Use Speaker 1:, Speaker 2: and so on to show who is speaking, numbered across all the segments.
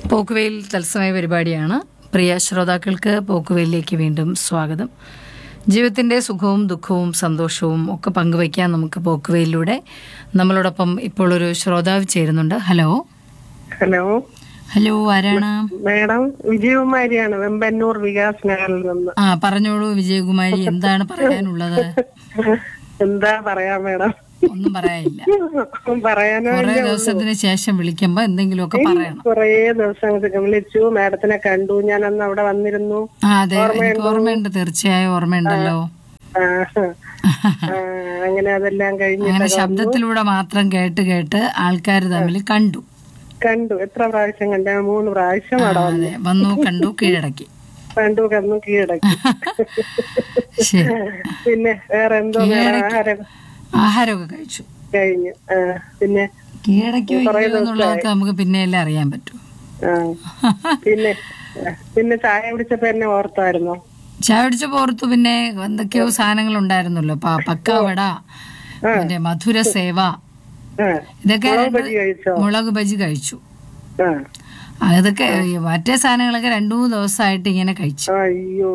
Speaker 1: പോക്കുവെയിൽ തത്സമയ പരിപാടിയാണ് പ്രിയ ശ്രോതാക്കൾക്ക് പോക്കുവെയിലേക്ക് വീണ്ടും സ്വാഗതം ജീവിതത്തിൻ്റെ സുഖവും ദുഃഖവും സന്തോഷവും ഒക്കെ പങ്കുവയ്ക്കാൻ നമുക്ക് പോക്കുവെയിലൂടെ നമ്മളോടൊപ്പം ഇപ്പോൾ ഒരു ശ്രോതാവ് ചേരുന്നുണ്ട് ഹലോ
Speaker 2: ഹലോ
Speaker 1: ഹലോ ആരാണ്
Speaker 2: മേഡം വിജയകുമാരിയാണ് വെമ്പന്നൂർ വികാസ് നഗറിൽ നിന്ന്
Speaker 1: ആ പറഞ്ഞോളൂ വിജയകുമാരി എന്താണ് പറയാനുള്ളത്
Speaker 2: എന്താ പറയാ മേഡം
Speaker 1: ഒന്നും പറയാനില്ല
Speaker 2: പറയാനോ
Speaker 1: കുറെ ദിവസത്തിന് ശേഷം വിളിക്കുമ്പോ എന്തെങ്കിലുമൊക്കെ പറയണം
Speaker 2: കുറേ ദിവസങ്ങൾക്ക് വിളിച്ചു മേഡത്തിനെ കണ്ടു ഞാൻ അന്ന് അവിടെ വന്നിരുന്നു
Speaker 1: ആ അതെ എനിക്ക് ഓർമ്മയുണ്ട് തീർച്ചയായും ഓർമ്മയുണ്ടല്ലോ
Speaker 2: ആ, ആ, അങ്ങനെ അതെല്ലാം കഴിഞ്ഞ്
Speaker 1: അങ്ങനെ ശബ്ദത്തിലൂടെ മാത്രം കേട്ട് കേട്ട് ആൾക്കാർ തമ്മിൽ കണ്ടു
Speaker 2: കണ്ടു എത്ര പ്രാവശ്യം കണ്ട മൂന്ന് പ്രാവശ്യം അവിടെ വന്നു
Speaker 1: അതെ വന്നു കണ്ടു കീഴടക്കി
Speaker 2: കണ്ടു കന്നു കീഴടക്കി
Speaker 1: ശരി
Speaker 2: പിന്നെ വേറെ എന്തോ മേഡം ആഹാരം
Speaker 1: ആഹാരമൊക്കെ കഴിച്ചു
Speaker 2: കഴിഞ്ഞു ആ, പിന്നെ
Speaker 1: കീഴടക്കോ ഇല്ലയോ എന്നുള്ളതൊക്കെ നമുക്ക് പിന്നെയല്ലേ അറിയാൻ പറ്റൂ
Speaker 2: ആ, പിന്നെ പിന്നെ ചായ കുടിച്ചപ്പോ എന്നെ ഓർത്തായിരുന്നോ
Speaker 1: ചായ പിടിച്ച പുറത്തു പിന്നെ എന്തൊക്കെയോ സാധനങ്ങൾ ഉണ്ടായിരുന്നല്ലോ പ- പക്കാവട മറ്റേ മധുര സേവ
Speaker 2: ആ
Speaker 1: ഇതൊക്കെ രണ്ട്
Speaker 2: ബജി കഴിച്ചോ
Speaker 1: മുളക് ബജി കഴിച്ചു
Speaker 2: ആ
Speaker 1: അതൊക്കെ ഈ മറ്റേ സാധനങ്ങളൊക്കെ രണ്ടു മൂന്ന് ദിവസമായിട്ട് ഇങ്ങനെ കഴിച്ചു
Speaker 2: അയ്യോ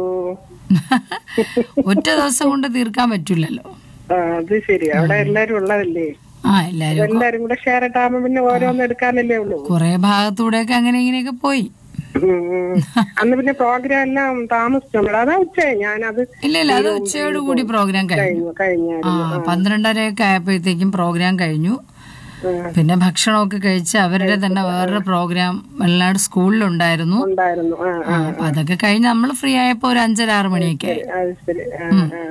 Speaker 1: ഒറ്റ ദിവസം കൊണ്ട് തീർക്കാൻ പറ്റില്ലല്ലോ
Speaker 2: ആ അത് ശരി അവിടെ എല്ലാരും ഉള്ളതല്ലേ
Speaker 1: ആ എല്ലാരും
Speaker 2: എല്ലാരും കൂടെ ഷെയർ ഇട്ടാകുമ്പോ പിന്നെ ഓരോന്ന് എടുക്കാനല്ലേ ഉള്ളൂ
Speaker 1: കുറെ ഭാഗത്തൂടെയൊക്കെ അങ്ങനെ ഇങ്ങനെയൊക്കെ പോയി
Speaker 2: ഉം, ഉം. അന്ന് പിന്നെ പ്രോഗ്രാം എല്ലാം താമസിച്ചു മേഡം അതാ ഉച്ചയായി ഞാനത്
Speaker 1: ഇല്ല ഇല്ല അത് ഉച്ചയോട് കൂടി പ്രോഗ്രാം കഴിഞ്ഞു
Speaker 2: കഴിഞ്ഞു
Speaker 1: ആ
Speaker 2: കഴിഞ്ഞായിരുന്നു
Speaker 1: പന്ത്രണ്ടരയൊക്കെ ആയപ്പോഴത്തേക്കും പ്രോഗ്രാം കഴിഞ്ഞു
Speaker 2: ആ,
Speaker 1: പിന്നെ ഭക്ഷണമൊക്കെ കഴിച്ച് അവരുടെ തന്നെ വേറൊരു പ്രോഗ്രാം വെള്ളനാട് സ്കൂളിലുണ്ടായിരുന്നു
Speaker 2: ഉണ്ടായിരുന്നു ആ
Speaker 1: ആ, അപ്പൊ അതൊക്കെ കഴിഞ്ഞ് നമ്മൾ ഫ്രീ ആയപ്പോ ഒരു അഞ്ചര ആറ് മണിയൊക്കെ ആയി.
Speaker 2: അത് ശരി ആ, ആ.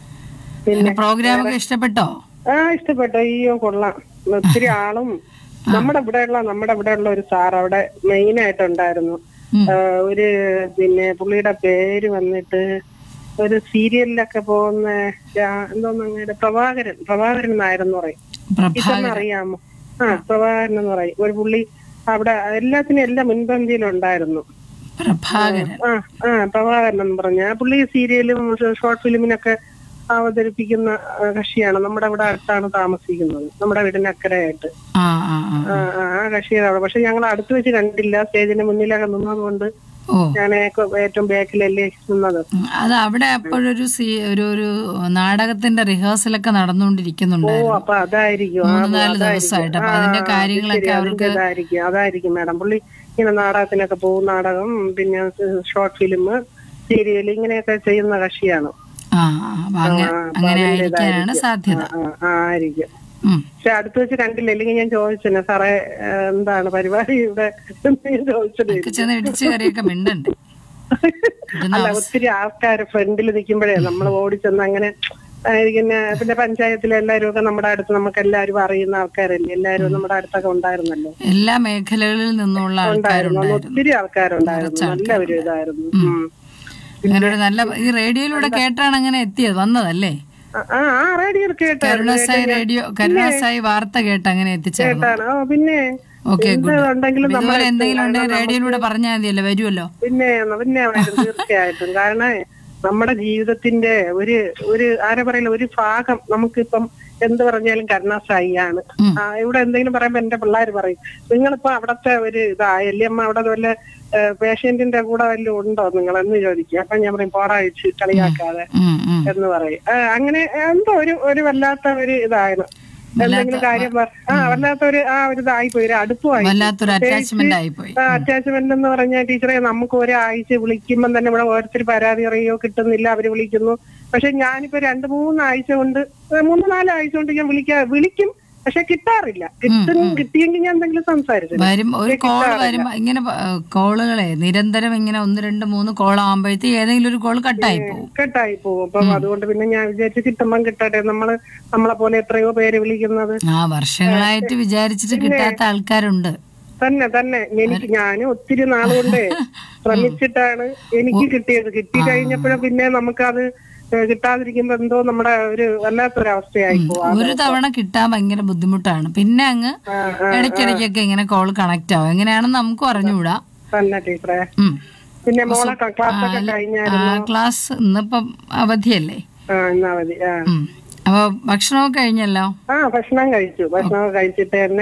Speaker 1: പിന്നെ പ്രോഗ്രാം ഒക്കെ ഇഷ്ടപ്പെട്ടോ
Speaker 2: ആ ഇഷ്ടപ്പെട്ടു അയ്യോ കൊള്ളാം ഒത്തിരി ആളും നമ്മുടെ ഇവിടെയുള്ള നമ്മുടെ ഇവിടെയുള്ള ഒരു സാർ അവിടെ മെയിൻ ആയിട്ടുണ്ടായിരുന്നു
Speaker 1: ഉം.
Speaker 2: ആ, ഒരു പിന്നെ പുള്ളിയുടെ പേര് വന്നിട്ട് ഒരു സീരിയലിലൊക്കെ പോകുന്ന രാ- എന്തോന്ന് അങ്ങയുടെ പ്രഭാകരൻ പ്രഭാകരൻ നായരെന്ന് പറയും
Speaker 1: പ്രഭാ
Speaker 2: ടീച്ചറിന് അറിയാമോ ആ പ്രഭാകരൻ എന്ന് പറയും ഒരു പുള്ളി അവിടെ എല്ലാത്തിനും എല്ലാം മുൻപന്തിയിലുണ്ടായിരുന്നു
Speaker 1: പ്രഭാകരൻ
Speaker 2: ആ ആ പ്രഭാകരൻ എന്ന് പറഞ്ഞ ആ പുള്ളി സീരിയലും ഷോർട്ട് ഫിലിമിനൊക്കെ അവതരിപ്പിക്കുന്ന ആ, കക്ഷിയാണ് നമ്മുടെ ഇവിടെ അടുത്താണ് താമസിക്കുന്നത് നമ്മുടെ വീടിന് അക്കരയായിട്ട്
Speaker 1: ആ ആ ആ
Speaker 2: ആ ആ, ആ കക്ഷിയാണ് പക്ഷെ ഞങ്ങൾ അടുത്ത് വെച്ച് കണ്ടില്ല സ്റ്റേജിന് മുന്നിലൊക്കെ നിന്നതുകൊണ്ട്
Speaker 1: ഓ
Speaker 2: ഞാൻ ഏറ്റവും ബാക്കിലല്ലേ നിന്നത്
Speaker 1: ഉം, അത് അവിടെ അപ്പോഴൊരു സീ ഒരു ഒരു നാടകത്തിന്റെ റിഹേഴ്സലൊക്കെ
Speaker 2: ഓ
Speaker 1: നടന്നുകൊണ്ടിരിക്കുന്നുണ്ടായിരുന്നു
Speaker 2: അപ്പൊ അതായിരിക്കും ആ,
Speaker 1: മൂന്ന് നാല്
Speaker 2: അതായിരിക്കും.
Speaker 1: ദിവസമായിട്ട് അപ്പൊ
Speaker 2: ആ,
Speaker 1: അതിന്റെ
Speaker 2: അത്
Speaker 1: കാര്യങ്ങളൊക്കെ
Speaker 2: ശരി,
Speaker 1: അവർക്ക്
Speaker 2: അതിന്റെ അതായിരിക്കും അതായിരിക്കും മാഡം പുള്ളി ഇങ്ങനെ നാടകത്തിനൊക്കെ പോകും നാടകം പിന്നെ ഷോർട്ട് ഫിലിം സീരിയൽ ഇങ്ങനെയൊക്കെ ചെയ്യുന്ന കക്ഷിയാണ്
Speaker 1: ആ ആ, അപ്പൊ അങ്ങനെ അങ്ങനെ ആയിരിക്കാനാണ് സാധ്യത
Speaker 2: ആ, ആ, ആയിരിക്കും
Speaker 1: ഉം.
Speaker 2: പക്ഷെ അടുത്ത് വെച്ച് കണ്ടില്ല അല്ലെങ്കിൽ ഞാൻ ചോദിച്ചെന്നെ സാറേ ഏ, എന്താണ് പരിപാടി ഇവിടെ എന്ന് ഞാൻ ചോദിച്ചത്
Speaker 1: ഒക്കെ ചെന്ന് ഇടിച്ചു കയറിയൊക്കെ മിണ്ടണ്ടേ കിട്ടുന്ന
Speaker 2: അല്ല
Speaker 1: അവസ-
Speaker 2: ഒത്തിരി ആൾക്കാർ ഫ്രണ്ടിൽ നിൽക്കുമ്പോഴേ നമ്മൾ ഓടിച്ചെന്ന് അങ്ങനെ ആയിരിക്കുന്ന പിന്നെ പഞ്ചായത്തിലെ എല്ലാവരും ഒക്കെ നമ്മുടെ അടുത്ത് നമുക്ക് എല്ലാവരും അറിയുന്ന ആൾക്കാരല്ലേ എല്ലാവരും നമ്മുടെ അടുത്തൊക്കെ ഉണ്ടായിരുന്നല്ലോ
Speaker 1: എല്ലാ മേഖലകളിൽ നിന്നുള്ള
Speaker 2: ഉണ്ടായിരുന്നു അന്ന്
Speaker 1: ആൾക്കാരുണ്ടായിരുന്നു
Speaker 2: ഒത്തിരി ആൾക്കാരുണ്ടായിരുന്നു നല്ല ഒരു ഇതായിരുന്നു ഉം.
Speaker 1: അങ്ങനെ ഒരു നല്ല ഈ റേഡിയോയിലൂടെ കേട്ടാണ് അങ്ങനെ എത്തിയത് വന്നതല്ലേ
Speaker 2: ആ ആ റേഡിയോ കേട്ടായിരുന്നു
Speaker 1: കരുണാസായി റേഡിയോ കരുണാസായി വാർത്ത കേട്ട് അങ്ങനെ എത്തിച്ചേർന്നു
Speaker 2: കേട്ടാണ് ഓ പിന്നെ
Speaker 1: ഓക്കെ
Speaker 2: എന്ത്
Speaker 1: ഗുഡ്
Speaker 2: ഉണ്ടെങ്കിലും നമ്മൾ
Speaker 1: ഇതുപോലെ എന്തെങ്കിലും ഉണ്ടെങ്കിൽ റേഡിയോയിലൂടെ പറഞ്ഞാൽ മതിയല്ലോ വരുമല്ലോ
Speaker 2: പിന്നെ പിന്നെ വരും തീർച്ചയായിട്ടും കാരണം നമ്മുടെ ജീവിതത്തിന്റെ ഒരു ഒരു ആരെ പറയില്ല ഒരു ഭാഗം നമുക്കിപ്പം എന്ത് പറഞ്ഞാലും കരുണാസായിയാണ്
Speaker 1: ഉം.
Speaker 2: ആ, ഇവിടെ എന്തെങ്കിലും പറയുമ്പോ എന്റെ പിള്ളേർ പറയും നിങ്ങളിപ്പോ അവിടത്തെ ഒരു ഇതായല്ലേ അമ്മ അവിടെ വല്ല പേഷ്യന്റിന്റെ കൂടെ വല്ലതും ഉണ്ടോ നിങ്ങൾ എന്ന് ചോദിക്കും അപ്പൊ ഞാൻ പറയും പോറാഴ്ച കളിയാക്കാതെ
Speaker 1: ഉം, ഉം.
Speaker 2: എന്ന് പറയും ആ, അങ്ങനെ എന്തോ ഒരു ഒരു വല്ലാത്ത ഒരു ഇതായിരുന്നു എന്തെങ്കിലും കാര്യം പറ ആ വല്ലാത്ത ഒരു ആ ഒരു ഇതായിപ്പോയി ഒരു അടുപ്പമായി
Speaker 1: വല്ലാത്തൊരു അറ്റാച്ച്മെന്റ് ആയിപ്പോയി
Speaker 2: അറ്റാച്ച്മെന്റ് എന്ന് പറഞ്ഞാൽ ടീച്ചറെ നമുക്ക് ഒരാഴ്ച വിളിക്കുമ്പോൾ തന്നെ ഇവിടെ ഓരോരുത്തർ പരാതി അറിയോ കിട്ടുന്നില്ല അവര് വിളിക്കുന്നു പക്ഷെ ഞാനിപ്പോ രണ്ട് മൂന്നാഴ്ച കൊണ്ട് ഏ, മൂന്ന് നാലാഴ്ച കൊണ്ട് ഞാൻ വിളിക്കാ വിളിക്കും പക്ഷെ കിട്ടാറില്ല കിട്ടും കിട്ടിയെങ്കിൽ ഞാൻ എന്തെങ്കിലും സംസാരിച്ചു
Speaker 1: വരും ഒരു കോള് വരുമ്പോ ഇങ്ങനെ കോളുകളെ നിരന്തരം ഇങ്ങനെ ഒന്ന് രണ്ട് മൂന്ന് കോൾ ആകുമ്പോഴത്തേക്ക് ഏതെങ്കിലും ഒരു കോൾ കട്ടായി പോകും
Speaker 2: കെട്ടായി പോകും അപ്പം അതുകൊണ്ട് പിന്നെ ഞാൻ വിചാരിച്ചു കിട്ടുമ്പം കിട്ടട്ടെ നമ്മള് നമ്മളെ പോലെ എത്രയോ പേര് വിളിക്കുന്നത്
Speaker 1: ആ വർഷങ്ങളായിട്ട് വിചാരിച്ചിട്ട് കിട്ടാത്ത ആൾക്കാരുണ്ട്
Speaker 2: തന്നെ തന്നെ എനിക്ക് ഞാൻ ഒത്തിരി നാളുകൊണ്ട് ശ്രമിച്ചിട്ടാണ് എനിക്ക് കിട്ടിയത് കിട്ടി കഴിഞ്ഞപ്പോഴും പിന്നെ നമുക്കത് ഏ, കിട്ടാതിരിക്കുമ്പോ എന്തോ നമ്മുടെ ഒരു വല്ലാത്തൊരവസ്ഥയായി പോവാ
Speaker 1: ഒരു തവണ കിട്ടാൻ ഭയങ്കര ബുദ്ധിമുട്ടാണ് പിന്നെ അങ്ങ് ഇടയ്ക്കിടയ്ക്കൊക്കെ ഇങ്ങനെ കോൾ കണക്ട് ആവും എങ്ങനെയാണെന്ന് നമുക്കും അറിഞ്ഞുകൂടാ
Speaker 2: തന്നെ ടീച്ചറെ
Speaker 1: ഉം.
Speaker 2: പിന്നെ മോളെ ക്ലാസ് ഒക്കെ കഴിഞ്ഞായിരുന്നു
Speaker 1: ആ ക്ലാസ് ഇന്നിപ്പം അവധിയല്ലേ
Speaker 2: ആ എന്നാ മതി ആ
Speaker 1: ഉം. അപ്പൊ ഭക്ഷണമൊക്കെ കഴിഞ്ഞല്ലോ
Speaker 2: ആ ഭക്ഷണം കഴിച്ചു ഭക്ഷണം കഴിച്ചിട്ട് തന്നെ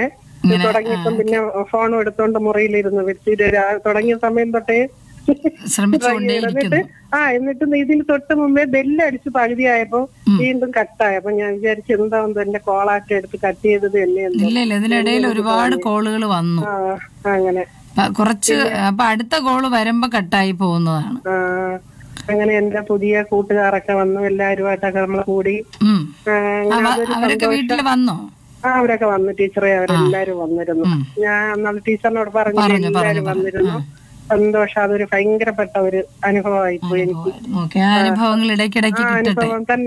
Speaker 1: ഇങ്ങനെ,
Speaker 2: തുടങ്ങിയപ്പം പിന്നെ ഫോണും എടുത്തോണ്ട് മുറിയിലിരുന്നു വെച്ചിട്ട് രാ- തുടങ്ങിയ സമയം തൊട്ടേ
Speaker 1: ശ്രമിച്ചുകൊണ്ടേയിരിക്കുന്നു
Speaker 2: എന്നിട്ട് ആ എന്നിട്ട് ഇതിന് തൊട്ട് മുമ്പേ ബെല്ലടിച്ച് പകുതിയായപ്പോ വീണ്ടും കട്ടായി അപ്പൊ ഞാൻ വിചാരിച്ചു എന്താ എന്തോ എന്റെ കോളാക്കി എടുത്ത് കട്ട് ചെയ്തത് എന്നെ എന്തോ
Speaker 1: ഇല്ല ഇല്ല ഇതിനിടയിൽ ഒരുപാട് കോളുകൾ വന്നു
Speaker 2: ആ അങ്ങനെ
Speaker 1: അപ്പൊ കുറച്ച് അപ്പൊ അടുത്ത കോള് വരുമ്പോ കട്ടായി പോകുന്നതാണ്
Speaker 2: ആ അങ്ങനെ എന്റെ പുതിയ കൂട്ടുകാരൊക്കെ വന്നു എല്ലാരുമായിട്ടൊക്കെ നമ്മൾ കൂടി
Speaker 1: ഉം.
Speaker 2: ആ,
Speaker 1: അവ- അവരൊക്കെ വീട്ടിൽ വന്നോ
Speaker 2: ആ അവരൊക്കെ വന്നു ടീച്ചറെ അവരെല്ലാരും വന്നിരുന്നു ഞാൻ അന്നത് ടീച്ചറിനോട് പറഞ്ഞു എല്ലാരും വന്നിരുന്നു സന്തോഷം അതൊരു ഭയങ്കരപ്പെട്ട ഒരു അനുഭവമായി പോയി എനിക്ക്
Speaker 1: ഓക്കെ ആ അനുഭവങ്ങൾ ഇടയ്ക്കിടയ്ക്ക് കിട്ടട്ടെ
Speaker 2: അനുഭവം തന്നെ